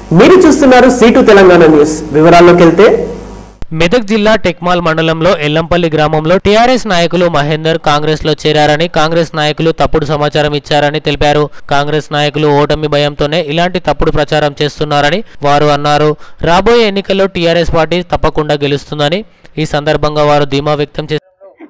మీరు చూస్తున్నారు seat Telangana news వివరాల్లోకి వెళ్తే మెదక్ జిల్లా టెక్మాల్ మండలంలో ఎల్లంపల్లి గ్రామంలో టీఆర్ఎస్ నాయకులు మహేందర్ కాంగ్రెస్ లో చేరారని కాంగ్రెస్ నాయకులు తప్పుడు సమాచారం ఇచ్చారని తెలిపారు కాంగ్రెస్ నాయకులు ఓటమి భయంతోనే ఇలాంటి తప్పుడు ప్రచారం చేస్తున్నారని వారు అన్నారు రాబోయే ఎన్నికల్లో టీఆర్ఎస్ పార్టీ తప్పకుండా గెలుస్తుందని ఈ సందర్భంగా వారు ధీమా వ్యక్తం చేశారు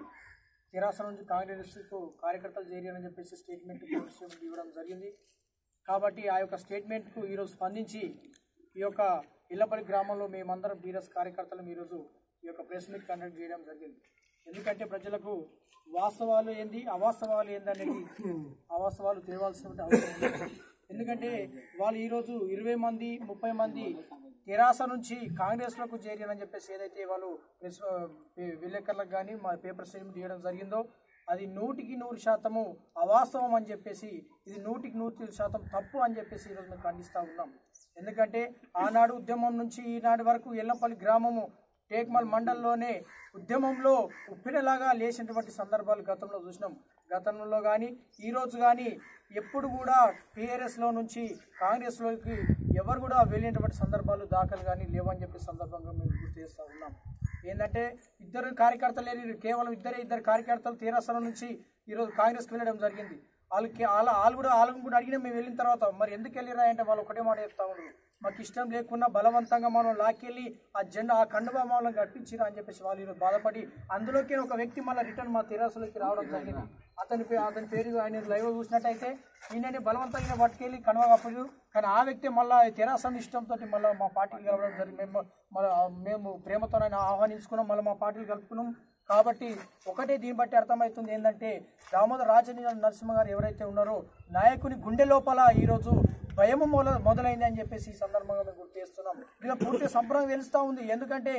తెరాస నుంచి కాంగ్రెస్కు కార్యకర్తలు చేరారని చెప్పేసి స్టేట్మెంట్ విషయం ఇవ్వడం జరిగింది కాబట్టి ఆ యొక్క స్టేట్మెంట్కు ఈరోజు స్పందించి ఈ యొక్క ఇళ్లపల్లి గ్రామంలో మేమందరం టీఆర్ఎస్ కార్యకర్తలు ఈరోజు ఈ యొక్క ప్రెస్ మీట్ కండక్ట్ చేయడం జరిగింది ఎందుకంటే ప్రజలకు వాస్తవాలు ఏంది అవాస్తవాలు ఏంది అనేది అవాస్తవాలు తెలియాల్సినటువంటి అవసరం ఉంది ఎందుకంటే వాళ్ళు ఈరోజు ఇరవై మంది ముప్పై మంది తెరాస నుంచి కాంగ్రెస్లకు చేరారని చెప్పేసి ఏదైతే వాళ్ళు ప్రెస్ పే- విలేకరులకు కానీ మా పేపర్ స్టేట్మెంట్ చేయడం జరిగిందో అది నూటికి నూరు శాతము అవాస్తవం అని చెప్పేసి ఇది నూటికి నూరు శాతం తప్పు అని చెప్పేసి ఈరోజు మేము ఖండిస్తూ ఉన్నాం ఎందుకంటే ఆనాడు ఉద్యమం నుంచి ఈనాటి వరకు ఎల్లంపల్లి గ్రామము టేక్మల్ మండలంలోనే ఉద్యమంలో ఉప్పినలాగా లేచినటువంటి సందర్భాలు గతంలో చూసినాం గతంలో కానీ ఈరోజు కానీ ఎప్పుడు కూడా టీఆర్ఎస్లో నుంచి కాంగ్రెస్లోకి ఎవరు కూడా వెళ్ళినటువంటి సందర్భాలు దాఖలు కానీ లేవని చెప్పే సందర్భంగా మేము గుర్తు చేస్తూ ఉన్నాం ఏంటంటే ఇద్దరు కార్యకర్తలు లేని కేవలం ఇద్దరే ఇద్దరు కార్యకర్తలు తీరాసనం నుంచి ఈరోజు కాంగ్రెస్కి వెళ్ళడం జరిగింది వాళ్ళకి వాళ్ళ వాళ్ళు కూడా వాళ్ళని కూడా అడిగినా మేము వెళ్ళిన తర్వాత మరి ఎందుకు వెళ్ళిరా అంటే వాళ్ళు ఒకటే మాట చెప్తా ఉన్నారు మాకు ఇష్టం లేకున్నా బలవంతంగా మనం లాక్కెళ్ళి ఆ జెండా ఆ కండువా మమ్మల్ని గడిపించిరా అని చెప్పేసి వాళ్ళు ఈరోజు బాధపడి అందులోకి ఒక వ్యక్తి మళ్ళీ రిటర్న్ మా తెరాసలోకి రావడం జరిగింది అతని పే- అతని పేరు ఆయన లైవ్ చూసినట్టయితే ఈయనని బలవంతంగా పట్టుకెళ్ళి కనువ కప్పడు కానీ ఆ వ్యక్తి మళ్ళీ తెరాసన ఇష్టంతో మళ్ళీ మా పార్టీకి కలవడం జరిగింది మేము మళ్ళీ మేము ప్రేమతో ఆయన ఆహ్వానించుకున్నాం మళ్ళీ మా పార్టీలు కలుపుకున్నాం కాబట్టి ఒకటే దీన్ని బట్టి అర్థమవుతుంది ఏంటంటే దామోదర రాజని నరసింహ గారు ఎవరైతే ఉన్నారో నాయకుని గుండె లోపల ఈరోజు భయము మొదల మొదలైంది అని చెప్పేసి ఈ సందర్భంగా మేము గుర్తు చేస్తున్నాం ఇక పూర్తి సంప్రదాయం తెలుస్తూ ఉంది ఎందుకంటే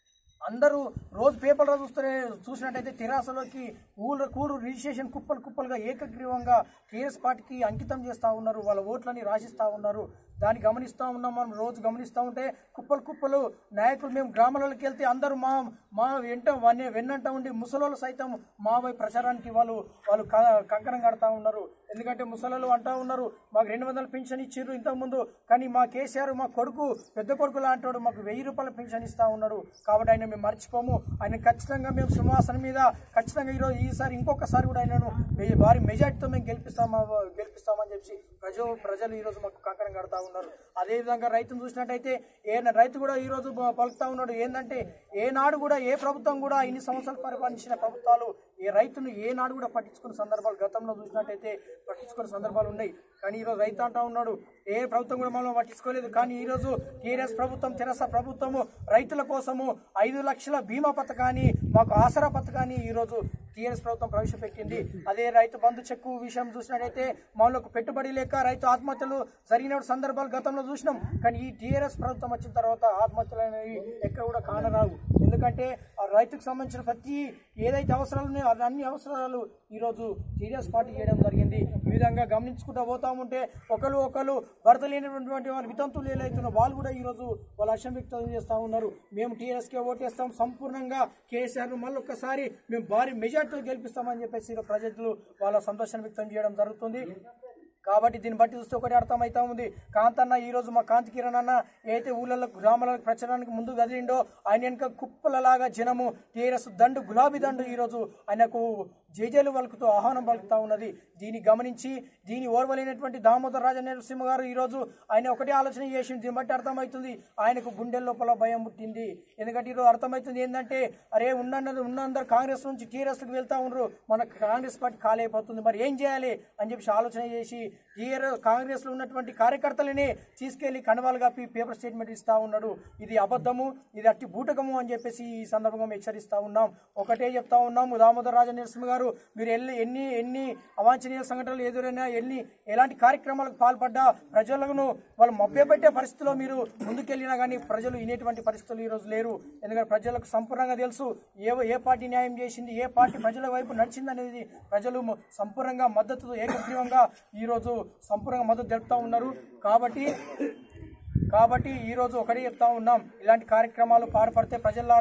అందరూ రోజు పేపర్లో చూస్తే చూసినట్టయితే తెరాసలోకి ఊరు కూరు రిజిస్ట్రేషన్ కుప్పలు కుప్పలుగా ఏకగ్రీవంగా టీఆర్ఎస్ పార్టీకి అంకితం చేస్తూ ఉన్నారు వాళ్ళ ఓట్లని రాసిస్తూ ఉన్నారు దాన్ని గమనిస్తూ ఉన్నాం మనం రోజు గమనిస్తూ ఉంటే కుప్పలు కుప్పలు నాయకులు మేము గ్రామాలలోకి వెళ్తే అందరూ మా మా వెంట వన్నే వెన్నంట ఉండి ముసలోళ్ళు సైతం మా వైపు ప్రచారానికి వాళ్ళు వాళ్ళు క- కంకణం కడతా ఉన్నారు ఎందుకంటే ముసలోళ్ళు అంటా ఉన్నారు మాకు రెండు వందల పెన్షన్ ఇచ్చిర్రు ఇంతకుముందు కానీ మా కేసీఆర్ మా కొడుకు పెద్ద కొడుకు లాంటాడు మాకు వెయ్యి రూపాయల పెన్షన్ ఇస్తా ఉన్నాడు కాబట్టి ఆయన మేము మర్చిపోము ఆయన ఖచ్చితంగా మేము సింహాసనం మీద ఖచ్చితంగా ఈరోజు ఈసారి ఇంకొకసారి కూడా ఆయనను వెయ్యి భారీ మెజార్టీతో మేము గెలిపిస్తామా గెలిపిస్తామని చెప్పి ప్రజలు ప్రజలు ఈరోజు మాకు కంకణం కడతా ఉన్నారు అదేవిధంగా రైతును చూసినట్టయితే ఏ రైతు కూడా ఈరోజు ప- పలుకుతా ఉన్నాడు ఏంటంటే ఏనాడు కూడా ఏ ప్రభుత్వం కూడా ఇన్ని సంవత్సరాలు పరిపాలించిన ప్రభుత్వాలు ఏ రైతును ఏనాడు కూడా పట్టించుకున్న సందర్భాలు గతంలో చూసినట్టయితే పట్టించుకున్న సందర్భాలు ఉన్నాయి కానీ ఈరోజు రైతు అంటా ఉన్నాడు ఏ ప్రభుత్వం కూడా మనం పట్టించుకోలేదు కానీ ఈరోజు టీఆర్ఎస్ ప్రభుత్వం తెరస ప్రభుత్వము రైతుల కోసము ఐదు లక్షల బీమా పథకాన్ని మాకు ఆసరా పథకాన్ని ఈరోజు టీఆర్ఎస్ ప్రభుత్వం ప్రవేశపెట్టింది అదే రైతు బంధు చెక్కు విషయం చూసినట్టయితే మనకు పెట్టుబడి లేక రైతు ఆత్మహత్యలు జరిగిన సందర్భాలు గతంలో చూసినాం కానీ ఈ టీఆర్ఎస్ ప్రభుత్వం వచ్చిన తర్వాత ఆత్మహత్యలు అనేవి ఎక్కడ కూడా కానరావు ఎందుకంటే ఆ రైతుకు సంబంధించిన ప్రతి ఏదైతే అవసరాలు ఉన్నాయో ఆ అన్ని అవసరాలు ఈరోజు టీఆర్ఎస్ పార్టీ చేయడం జరిగింది ఈ విధంగా గమనించుకుంటూ పోతా ఉంటే ఒకరు ఒకరు భర్త లేనటువంటి వాళ్ళు వితంతులు ఏదైతున్న వాళ్ళు కూడా ఈరోజు వాళ్ళ హర్షం వ్యక్తం చేస్తూ ఉన్నారు మేము టీఆర్ఎస్కే ఓటేస్తాం సంపూర్ణంగా కేసీఆర్ మళ్ళీ ఒక్కసారి మేము భారీ మెజార్టీతో గెలిపిస్తామని చెప్పేసి ఈరోజు ప్రజలు వాళ్ళ సంతోషాన్ని వ్యక్తం చేయడం జరుగుతుంది కాబట్టి దీన్ని బట్టి చూస్తే ఒకటి అర్థమవుతా ఉంది కాంతన్న ఈ రోజు మా కాంతి కిరణ్ అన్న ఏదైతే ఊళ్ళలో గ్రామాలకు ప్రచారానికి ముందు కదిలిండో ఆయన వెనుక కుప్పలలాగా జనము టీఆర్ఎస్ దండు గులాబీ దండు ఈ రోజు ఆయనకు జేజేలు వలుకుతూ ఆహ్వానం పలుకుతా ఉన్నది దీన్ని గమనించి దీని ఓర్వలేనటువంటి దామోదర రాజ నరసింహ గారు ఈ రోజు ఆయన ఒకటే ఆలోచన చేసింది దీన్ని బట్టి అర్థమవుతుంది ఆయనకు గుండెల లోపల భయం పుట్టింది ఎందుకంటే ఈరోజు అర్థమవుతుంది ఏంటంటే అరే ఉన్నది ఉన్నందరూ కాంగ్రెస్ నుంచి టీఆర్ఎస్కి వెళ్తా ఉన్నారు మన కాంగ్రెస్ పార్టీ ఖాళీ అయిపోతుంది మరి ఏం చేయాలి అని చెప్పి ఆలోచన చేసి టీఆర్ కాంగ్రెస్ లో ఉన్నటువంటి కార్యకర్తలని తీసుకెళ్లి కణవాలు కప్పి పేపర్ స్టేట్మెంట్ ఇస్తా ఉన్నాడు ఇది అబద్ధము ఇది అట్టి బూటకము అని చెప్పేసి ఈ సందర్భంగా మేము హెచ్చరిస్తా ఉన్నాం ఒకటే చెప్తా ఉన్నాము దామోదర రాజ నరసింహ గారు మీరు ఎల్లి ఎన్ని ఎన్ని అవాంఛనీయ సంఘటనలు ఎదురైనా ఎన్ని ఎలాంటి కార్యక్రమాలకు పాల్పడ్డా ప్రజలను వాళ్ళు మభ్యపెట్టే పరిస్థితిలో మీరు ముందుకెళ్ళినా కానీ ప్రజలు వినేటువంటి పరిస్థితులు ఈ రోజు లేరు ఎందుకంటే ప్రజలకు సంపూర్ణంగా తెలుసు ఏ ఏ పార్టీ న్యాయం చేసింది ఏ పార్టీ ప్రజల వైపు నడిచింది అనేది ప్రజలు మ- సంపూర్ణంగా మద్దతు ఏకగ్రీవంగా ఈరోజు సంపూర్ణంగా మద్దతు తెలుపుతా ఉన్నారు కాబట్టి కాబట్టి ఈరోజు ఒకటే చెప్తా ఉన్నాం ఇలాంటి కార్యక్రమాలు పాల్పడితే ప్రజలారా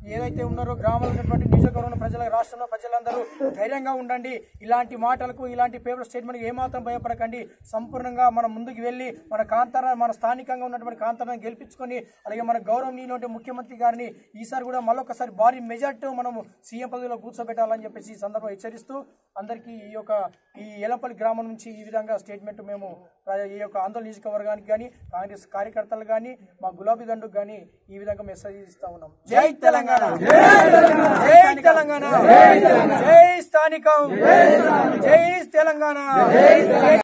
ఏదైతే ఉన్నారో గ్రామంలో ఉన్నటువంటి నియోజకవర్గం ప్రజల రాష్ట్రంలో ప్రజలందరూ ధైర్యంగా ఉండండి ఇలాంటి మాటలకు ఇలాంటి పేపర్ స్టేట్మెంట్ ఏమాత్రం భయపడకండి సంపూర్ణంగా మనం ముందుకు వెళ్ళి మన కాంతార మన స్థానికంగా ఉన్నటువంటి కాంతారాన్ని గెలిపించుకొని అలాగే మన గౌరవనీయులు ముఖ్యమంత్రి గారిని ఈసారి కూడా మళ్ళొకసారి భారీ మెజార్టీ మనము సీఎం పదవిలో కూర్చోబెట్టాలని చెప్పేసి ఈ సందర్భంగా హెచ్చరిస్తూ అందరికీ ఈ యొక్క ఈ ఎలంపల్లి గ్రామం నుంచి ఈ విధంగా స్టేట్మెంట్ మేము ప్ర- ఈ యొక్క ఆందోళన నియోజకవర్గానికి కానీ కాంగ్రెస్ కార్యకర్తలు కానీ మా గులాబీ దండుకు కానీ ఈ విధంగా మెసేజ్ ఇస్తా ఉన్నాం జై తెలంగాణ జై తెలంగాణ జై స్థానికం జై తెలంగాణ